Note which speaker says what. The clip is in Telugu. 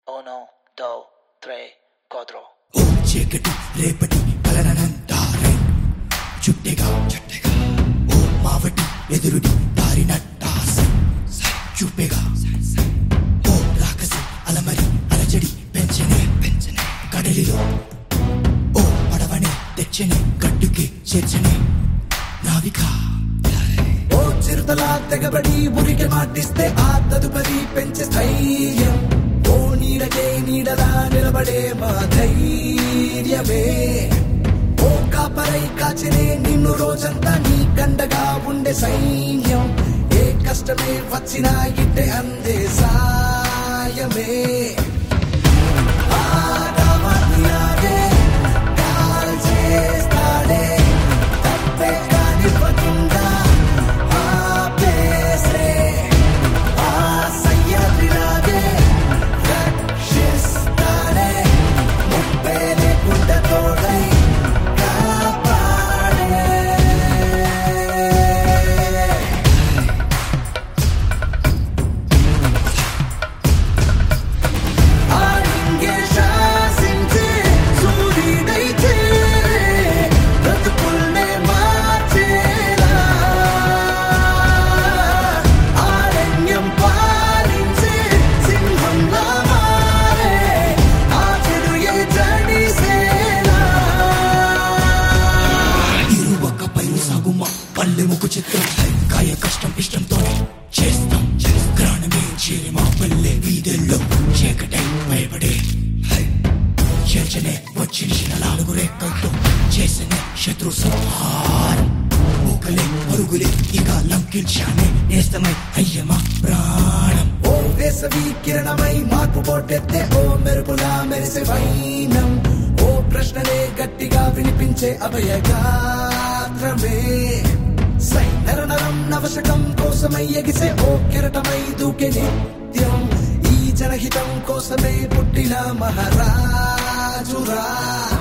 Speaker 1: Uno, dos, tres, cuatro.
Speaker 2: ఓ చీకటి రేపటి కలనంతారే చుట్టెగా చుట్టెగా ఓ మావటి ఎదురుడి దారినట్టాసై చూపెగా ఓ రాకసి అలమరి అలజడి పెంచనే పెంచనే కడలిలో ఓ పడవనే తెచ్చనే గట్టుకి చేర్చనే నావిక
Speaker 3: ఓ చిరుతల తెగబడి మురికి మాటిస్తే ఆ తదుపరి పెంచే స్థైర్యం ఓ నీడకే నీడలా నిలబడే మా ధైర్యమే ఓ కాపరై కాచనే నిన్ను రోజంతా నీ కండగా ఉండే సైన్యం ఏ కష్టమే వచ్చినా ఇట్టే అందే సాయమే ఆ రామయ్యాగే కాల్చేస్తాడే తప్పే కానివ్వకుండా ఆపేసే ఆ సయ్యాద్రిలాగే రక్షిస్తాడే ముప్పే లేకుండా తోడై కాపాడే ఆడింగే శాసించే సూర్యుడైతే బ్రతుకుల్నే మార్చేలా ఆరణ్యం పాలించే సింహంలా మారే ఆ చెడుయే జడిసేలా
Speaker 2: ఇరువక పైరు సాగుమ పల్లెముకు చిత్రం కాయ కష్టం ఇష్టంతోనే చేస్తాం గ్రాణమే చేరి మా పల్లె వీధుల్లో చీకటై భయపడే చేర్చనే వచ్చిన నాలుగు రేఖలతో చేసిన శత్రు సంహారం మూకలే పరుగులే ఇక లంకించానే నేస్తమై అయ్యమా ప్రాణం
Speaker 3: ఓ వేసవి కిరణమై మార్పు పోటెత్తే ఓ మెరుపులా మెరిసే వైనం ఓ ప్రశ్నలే గట్టిగా వినిపించే అభయగాత్రమే సై నరనరం నవశకం కోసమై ఎగిసే ఓ కిరటమై దూకే నిత్యం ఈ జనహితం కోసమే పుట్టిన మహారాజురా